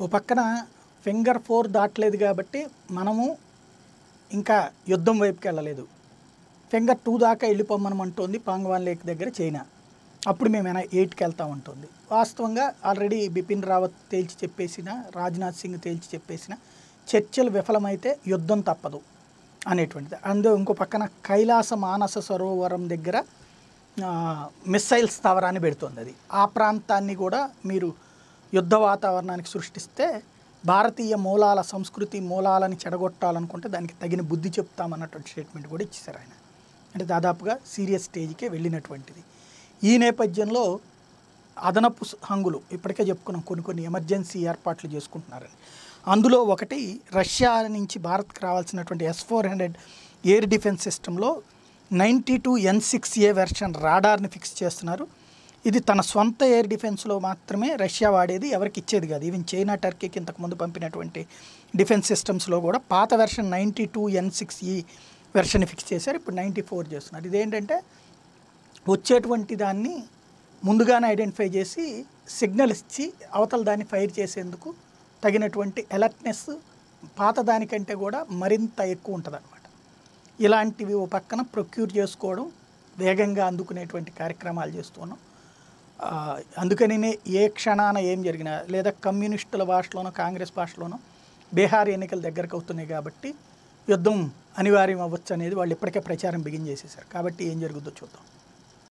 ఓ పక్కన finger four దాటలేదు కాబట్టి మనము ఇంకా యుద్ధం వైపుకి వెళ్ళలేదు ఫింగర్ టూ దాకా వెళ్ళిపోమనమంటోంది పాంగ్వాన్ లేక్ దగ్గర చైనా అప్పుడు మేము ఏమైనా ఎయిట్కి వెళ్తామంటుంది వాస్తవంగా ఆల్రెడీ బిపిన్ రావత్ తేల్చి చెప్పేసిన రాజ్నాథ్ సింగ్ తేల్చి చెప్పేసిన చర్చలు విఫలమైతే యుద్ధం తప్పదు అనేటువంటిది అందులో ఇంకో పక్కన కైలాస మానస సరోవరం దగ్గర ఆ, మిస్సైల్స్ స్థావరాన్ని పెడుతుంది అది ఆ ప్రాంతాన్ని కూడా మీరు యుద్ధ వాతావరణానికి సృష్టిస్తే భారతీయ మూలాల సంస్కృతి మూలాలని చెడగొట్టాలనుకుంటే దానికి తగిన బుద్ధి చెప్తామన్నటువంటి స్టేట్మెంట్ కూడా ఇచ్చేశారు ఆయన అంటే దాదాపుగా సీరియస్ స్టేజ్కే వెళ్ళినటువంటిది ఈ నేపథ్యంలో అదనపు స- హంగులు ఇప్పటికే చెప్పుకున్నాం కొన్ని కొన్ని ఎమర్జెన్సీ ఏర్పాట్లు చేసుకుంటున్నారని అందులో ఒకటి రష్యా నుంచి భారత్కి రావాల్సినటువంటి S four hundred air defence సిస్టంలో ninety two N six A version రాడార్ని ఫిక్స్ చేస్తున్నారు ఇది తన సొంత ఎయిర్ డిఫెన్స్లో మాత్రమే రష్యా వాడేది ఎవరికి ఇచ్చేది కాదు ఈవెన్ చైనా టర్కీకి ఇంతకుముందు పంపినటువంటి డిఫెన్స్ సిస్టమ్స్లో కూడా పాత version ninety two N six ఈ వెర్షన్ ఫిక్స్ చేశారు ఇప్పుడు నైంటీ ఫోర్ చేస్తున్నారు ఇదేంటంటే వచ్చేటువంటి దాన్ని ముందుగానే ఐడెంటిఫై చేసి సిగ్నల్ ఇచ్చి అవతల దాన్ని ఫైర్ చేసేందుకు తగినటువంటి అలర్ట్నెస్ పాత దానికంటే కూడా మరింత ఎక్కువ ఉంటుంది అనమాట ఇలాంటివి ఓ పక్కన ప్రొక్యూర్ చేసుకోవడం వేగంగా అందుకునేటువంటి కార్యక్రమాలు చేస్తున్నాం ఆ, అందుకనినే ఏ క్షణాన ఏం జరిగినా లేదా కమ్యూనిస్టుల భాషలోనో కాంగ్రెస్ భాషలోనో బీహార్ ఎన్నికలు దగ్గరకు అవుతున్నాయి కాబట్టి యుద్ధం అనివార్యం అవ్వచ్చు అనేది వాళ్ళు ఇప్పటికే ప్రచారం బిగిన్ చేసేసారు కాబట్టి ఏం జరుగుతుందో చూద్దాం